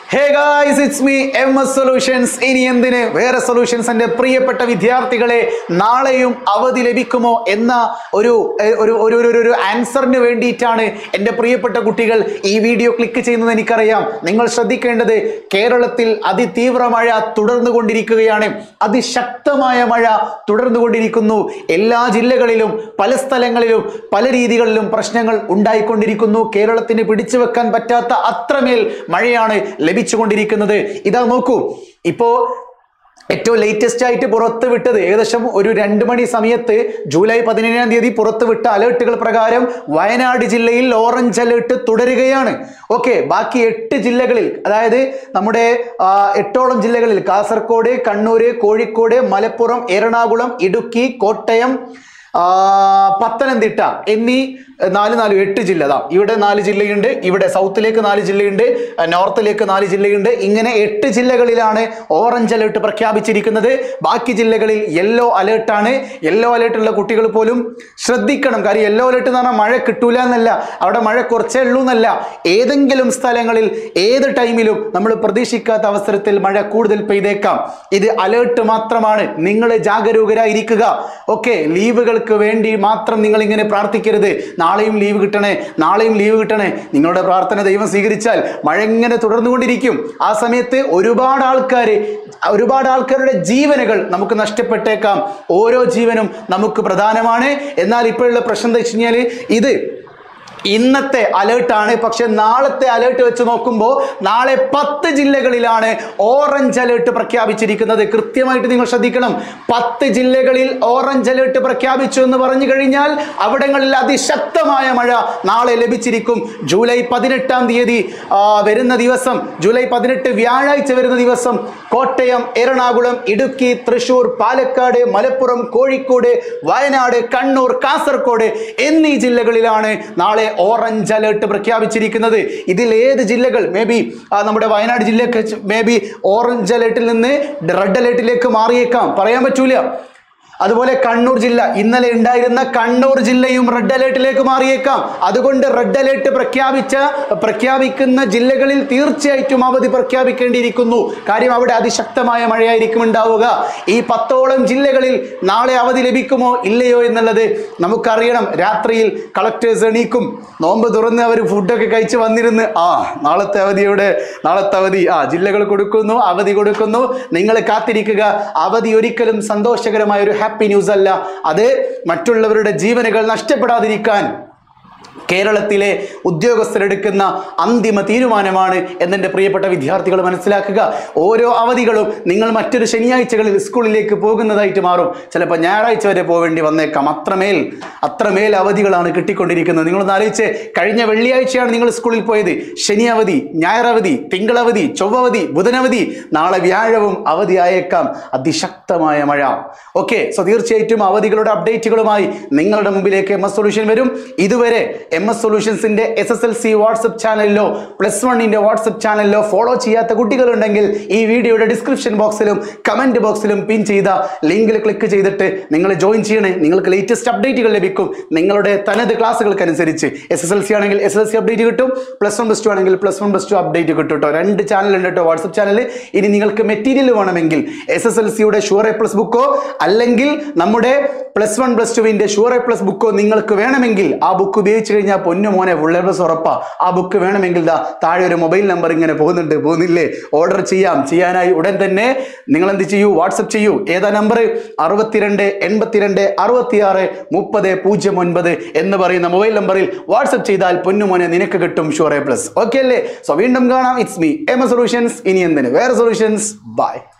hey guys it's me M S solutions ഇനി എന്തിന് വേറെ സൊല്യൂഷൻസ് എൻ്റെ പ്രിയപ്പെട്ട വിദ്യാർത്ഥികളെ നാളെയും അവധി ലഭിക്കുമോ എന്ന ഒരു ഏർ, ഒരു ഒരു ഒരു- ഒരു ഒരു ആൻസറിന് വേണ്ടിയിട്ടാണ് എൻ്റെ പ്രിയപ്പെട്ട കുട്ടികൾ ഈ വീഡിയോ ക്ലിക്ക് ചെയ്യുന്നത് എനിക്കറിയാം നിങ്ങൾ ശ്രദ്ധിക്കേണ്ടത് കേരളത്തിൽ അതിതീവ്ര മഴ തുടർന്നു കൊണ്ടിരിക്കുകയാണ് അതിശക്തമായ മഴ തുടർന്നു കൊണ്ടിരിക്കുന്നു എല്ലാ ജില്ലകളിലും പല സ്ഥലങ്ങളിലും പല രീതികളിലും പ്രശ്നങ്ങൾ ഉണ്ടായിക്കൊണ്ടിരിക്കുന്നു കേരളത്തിന് പിടിച്ചു വെക്കാൻ പറ്റാത്ത അത്രമേൽ മഴയാണ് ലഭിച്ചുകൊണ്ടിരിക്കുന്നത് ഇതാ നോക്കൂ ഇപ്പോ ഏറ്റവും ലേറ്റസ്റ്റ് ആയിട്ട് പുറത്ത് വിട്ടത് ഏകദേശം ഒരു രണ്ട് മണി സമയത്ത് ജൂലൈ പതിനേഴാം തീയതി പുറത്ത് വിട്ട അലേർട്ടുകൾ പ്രകാരം വയനാട് ജില്ലയിൽ ഓറഞ്ച് അലേർട്ട് തുടരുകയാണ് ഓക്കെ ബാക്കി എട്ട് ജില്ലകളിൽ അതായത് നമ്മുടെ ആ, എട്ടോളം ജില്ലകളിൽ കാസർഗോഡ് കണ്ണൂര് കോഴിക്കോട് മലപ്പുറം എറണാകുളം ഇടുക്കി കോട്ടയം ആ, പത്തനംതിട്ട എന്നീ നാല് നാല് എട്ട് ജില്ല ദാ ഇവിടെ നാല് ജില്ലയുണ്ട് ഇവിടെ സൗത്തിലേക്ക് നാല് ജില്ലയുണ്ട് ആ, നോർത്തിലേക്ക് നാല് ജില്ലയുണ്ട് ഇങ്ങനെ എട്ട് ജില്ലകളിലാണ് ഓറഞ്ച് അലേർട്ട് പ്രഖ്യാപിച്ചിരിക്കുന്നത് ബാക്കി ജില്ലകളിൽ യെല്ലോ അലേർട്ടാണ് യെല്ലോ അലേർട്ടുള്ള കുട്ടികൾ പോലും ശ്രദ്ധിക്കണം കാര്യം യെല്ലോ അലേർട്ട് എന്ന് പറഞ്ഞാൽ മഴ കിട്ടൂല എന്നല്ല അവിടെ മഴ കുറച്ചേ ഉള്ളൂ എന്നല്ല ഏതെങ്കിലും സ്ഥലങ്ങളിൽ ഏത് ടൈമിലും നമ്മൾ പ്രതീക്ഷിക്കാത്ത അവസരത്തിൽ മഴ കൂടുതൽ പെയ്തേക്കാം ഇത് അലേർട്ട് മാത്രമാണ് നിങ്ങൾ ജാഗരൂകരായിരിക്കുക ഓക്കെ ലീവുകൾക്ക് വേണ്ടി മാത്രം നിങ്ങൾ ഇങ്ങനെ പ്രാർത്ഥിക്കരുത് നാളെയും ലീവ് കിട്ടണേ നാളെയും ലീവ് കിട്ടണേ നിങ്ങളുടെ പ്രാർത്ഥന ദൈവം സ്വീകരിച്ചാൽ മഴ ഇങ്ങനെ തുടർന്നുകൊണ്ടിരിക്കും ആ സമയത്ത് ഒരുപാട് ആൾക്കാർ ഒരുപാട് ആൾക്കാരുടെ ജീവനുകൾ നമുക്ക് നഷ്ടപ്പെട്ടേക്കാം ഓരോ ജീവനും നമുക്ക് പ്രധാനമാണ് എന്നാൽ ഇപ്പോഴുള്ള പ്രശ്നം എന്താ വെച്ച് കഴിഞ്ഞാൽ ഇത് ഇന്നത്തെ അലേർട്ടാണ് പക്ഷെ നാളത്തെ അലേർട്ട് വെച്ച് നോക്കുമ്പോൾ നാളെ പത്ത് ജില്ലകളിലാണ് ഓറഞ്ച് അലേർട്ട് പ്രഖ്യാപിച്ചിരിക്കുന്നത് കൃത്യമായിട്ട് നിങ്ങൾ ശ്രദ്ധിക്കണം പത്ത് ജില്ലകളിൽ ഓറഞ്ച് അലേർട്ട് പ്രഖ്യാപിച്ചു എന്ന് പറഞ്ഞു കഴിഞ്ഞാൽ അവിടങ്ങളിൽ അതിശക്തമായ മഴ നാളെ ലഭിച്ചിരിക്കും ജൂലൈ പതിനെട്ടാം തീയതി ആ, വരുന്ന ദിവസം ജൂലൈ പതിനെട്ട് വ്യാഴാഴ്ച വരുന്ന ദിവസം കോട്ടയം എറണാകുളം ഇടുക്കി തൃശൂർ പാലക്കാട് മലപ്പുറം കോഴിക്കോട് വയനാട് കണ്ണൂർ കാസർഗോഡ് എന്നീ ജില്ലകളിലാണ് നാളെ ഓറഞ്ച് അലേർട്ട് പ്രഖ്യാപിച്ചിരിക്കുന്നത് ഇതിൽ ഏത് ജില്ലകൾ മേ ബി നമ്മുടെ വയനാട് ജില്ലയൊക്കെ മേ ബി ഓറഞ്ച് അലേർട്ടിൽ നിന്ന് റെഡ് അലേർട്ടിലേക്ക് മാറിയേക്കാം പറയാൻ പറ്റൂല അതുപോലെ കണ്ണൂർ ജില്ല ഇന്നലെ ഉണ്ടായിരുന്ന കണ്ണൂർ ജില്ലയും റെഡ് അലേർട്ടിലേക്ക് മാറിയേക്കാം അതുകൊണ്ട് റെഡ് അലേർട്ട് പ്രഖ്യാപിച്ച പ്രഖ്യാപിക്കുന്ന ജില്ലകളിൽ തീർച്ചയായിട്ടും അവധി പ്രഖ്യാപിക്കേണ്ടിയിരിക്കുന്നു കാര്യം അവിടെ അതിശക്തമായ മഴയായിരിക്കും ഉണ്ടാവുക ഈ പത്തോളം ജില്ലകളിൽ നാളെ അവധി ലഭിക്കുമോ ഇല്ലയോ എന്നുള്ളത് നമുക്കറിയണം രാത്രിയിൽ കളക്ടേഴ്സ് എണീക്കും നോമ്പ് തുറന്ന് അവർ ഫുഡൊക്കെ കഴിച്ച് വന്നിരുന്ന് ആ നാളത്തെ അവധിയുടെ നാളത്തെ അവധി ആ ജില്ലകൾ കൊടുക്കുന്നു അവധി കൊടുക്കുന്നു നിങ്ങൾ കാത്തിരിക്കുക അവധി ഒരിക്കലും സന്തോഷകരമായ ഒരു ഹാപ്പി ന്യൂസ് അല്ല അത് മറ്റുള്ളവരുടെ ജീവനുകൾ നഷ്ടപ്പെടാതിരിക്കാൻ കേരളത്തിലെ ഉദ്യോഗസ്ഥരെടുക്കുന്ന അന്തിമ തീരുമാനമാണ് എന്നെൻ്റെ പ്രിയപ്പെട്ട വിദ്യാർത്ഥികൾ മനസ്സിലാക്കുക ഓരോ അവധികളും നിങ്ങൾ മറ്റൊരു ശനിയാഴ്ചകളിൽ സ്കൂളിലേക്ക് പോകുന്നതായിട്ട് മാറും ചിലപ്പോൾ ഞായറാഴ്ച വരെ പോവേണ്ടി വന്നേക്കാം അത്രമേൽ അത്രമേൽ അവധികളാണ് കിട്ടിക്കൊണ്ടിരിക്കുന്നത് നിങ്ങളൊന്ന് ആലോചിച്ച് കഴിഞ്ഞ വെള്ളിയാഴ്ചയാണ് നിങ്ങൾ സ്കൂളിൽ പോയത് ശനി അവധി ഞായറവധി തിങ്കളവധി ചൊവ്വവധി ബുധനവധി നാളെ വ്യാഴവും അവധി ആയേക്കാം അതിശക്തമായ മഴ ഓക്കെ സോ തീർച്ചയായിട്ടും അവധികളുടെ അപ്ഡേറ്റുകളുമായി നിങ്ങളുടെ മുമ്പിലേക്ക് എം എസ് സൊല്യൂഷൻ വരും ഇതുവരെ എം എസ് സൊല്യൂഷൻസിന്റെ S S L C WhatsApp ചാനലിലോ പ്ലസ് വണ്ണിന്റെ വാട്സപ്പ് ചാനലിലോ ഫോളോ ചെയ്യാത്ത കുട്ടികളുണ്ടെങ്കിൽ ഈ വീഡിയോയുടെ ഡിസ്ക്രിപ്ഷൻ ബോക്സിലും കമന്റ് ബോക്സിലും പിൻ ചെയ്ത ലിങ്കിൽ ക്ലിക്ക് ചെയ്തിട്ട് നിങ്ങൾ ജോയിൻ ചെയ്യണേ നിങ്ങൾക്ക് ലേറ്റസ്റ്റ് അപ്ഡേറ്റുകൾ ലഭിക്കും നിങ്ങളുടെ തനത് ക്ലാസ്സുകൾക്കനുസരിച്ച് എസ് എസ് എൽ സി ആണെങ്കിൽ S S L C update കിട്ടും പ്ലസ് വൺ പ്ലസ് ടു ആണെങ്കിൽ plus one plus two update കിട്ടും കേട്ടോ രണ്ട് ചാനൽ ഉണ്ട് കേട്ടോ വാട്സപ്പ് ചാനൽ ഇനി നിങ്ങൾക്ക് മെറ്റീരിയൽ വേണമെങ്കിൽ എസ് എസ് എൽ സിയുടെ ഷുവർ എ പ്ലസ് ബുക്കോ അല്ലെങ്കിൽ നമ്മുടെ പ്ലസ് വൺ പ്ലസ് ടുവിന്റെ ഷുവർ എ പ്ലസ് ബുക്കോ നിങ്ങൾക്ക് വേണമെങ്കിൽ ആ ബുക്ക് ഉപയോഗിച്ച് കഴിഞ്ഞാൽ പൊന്നു മോനെ ഫുൾ എ പ്ലസ് ഉറപ്പാ ആ ബുക്ക് വേണമെങ്കിൽ ദാ താഴെ ഒരു മൊബൈൽ നമ്പർ ഇങ്ങനെ പോകുന്നുണ്ട് പോകുന്നില്ലേ ഓർഡർ ചെയ്യാം ചെയ്യാനായി ഉടൻ തന്നെ നിങ്ങൾ എന്ത് ചെയ്യൂ വാട്സപ്പ് ചെയ്യൂ ഏതാ നമ്പർ അറുപത്തിരണ്ട് എൺപത്തിരണ്ട് അറുപത്തിയാറ് മുപ്പത് പൂജ്യം ഒൻപത് എന്ന് പറയുന്ന മൊബൈൽ നമ്പറിൽ വാട്സപ്പ് ചെയ്താൽ പൊന്നുമോനെ നിനക്ക് കിട്ടും ഷുവർ എ പ്ലസ് ഓക്കെ അല്ലേ സോ വീണ്ടും കാണാം ഇറ്റ്സ് മീ എം സൊല്യൂഷൻസ് ഇനി എന്തിന് വേറെ സൊല്യൂഷൻസ് ബൈ